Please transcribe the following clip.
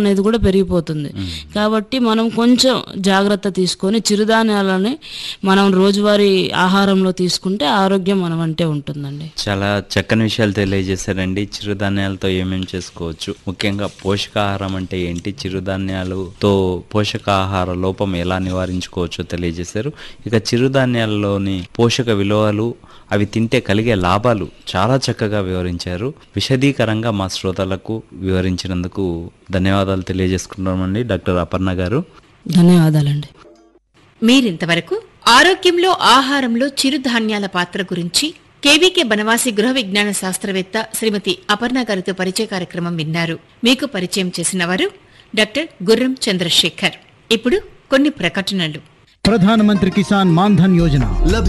అనేది కూడా పెరిగిపోతుంది కాబట్టి మనం కొంచెం జాగ్రత్త తీసుకొని చిరుధాన్యాలని మనం రోజువారీ ఆహారంలో తీసుకుంటే ఆరోగ్యం మన అంటే ఉంటుందండి చాలా చక్కని విషయాలు తెలియజేశారండి చిరుధాన్యాలతో ఏమేమి చేసుకోవచ్చు ముఖ్యంగా పోషకాహారం అంటే ఏంటి చిరుధాన్యాలతో పోషకాహార లోపం ఎలా నివారించుకోవచ్చో తెలియజేశారు ఇక చిరుధాన్యాలలోని పోషక విలువలు అవి తింటే కలిగే లాభాలు చాలా చక్కగా వివరించారు విశదీకరంగా మా శ్రోతలకు వివరించినందుకు ధన్యవాదాలు తెలియజేసుకుంటున్నామండి డాక్టర్ అపర్ణ గారు ధన్యవాదాలండి మీరింతవరకు ఆరోగ్యంలో ఆహారంలో చిరుధాన్యాల పాత్ర గురించి కేవీకే బనవాసి గృహ విజ్ఞాన శాస్త్రవేత్త శ్రీమతి అపర్ణ గారితో పరిచయ కార్యక్రమం విన్నారు మీకు పరిచయం చేసిన వారు డాక్టర్ గుర్రం చంద్రశేఖర్ ఇప్పుడు కొన్ని ప్రకటనలు ప్రధానమంత్రి కిసాన్ మాన్ధన్ యోజన లభించే